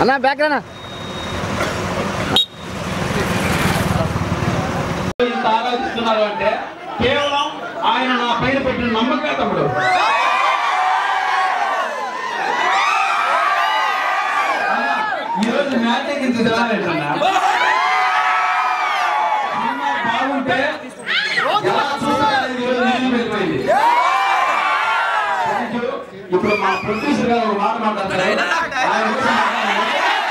అన్నా బ్యాక్ రానా ఇంత ఆరాధిస్తున్నారు అంటే కేవలం ఆయన నా పైన పెట్టిన నమ్మకమే తమ్ముడు అన్నా, ఈరోజు మ్యాచ్ ఇంత తినాలంటున్నా సినిమా బాగుంటే ఎలా చూడాలని ఈరోజు నిర్ణయం అయిపోయింది Thank you. ఇప్పుడు మా ప్రొడ్యూసర్ గారు ఒక మాట మాట్లాడతారు ఆయన గురించి మాట్లాడండి.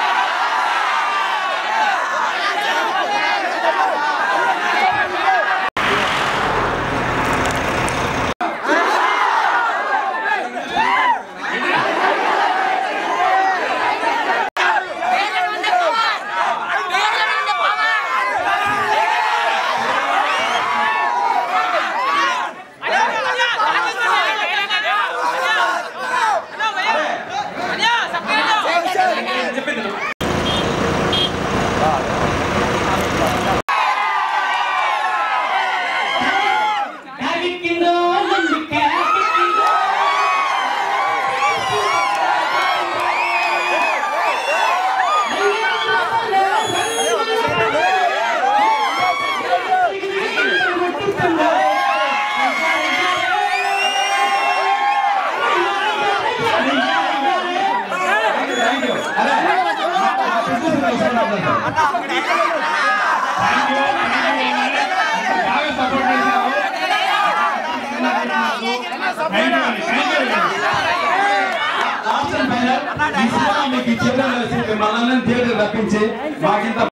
Thank you. అరే, మా- మా producer గారు ఒకసారి మాట్లాడతారు. Thank you. బాగా support చేశారు. Thank you అండి. Thank you అండి. Last and final, ఈ సినిమా మీకు ఈ చివరిలో వచ్చి మిమ్మల్ని అందరినీ థియేటర్ రప్పించి మాకింత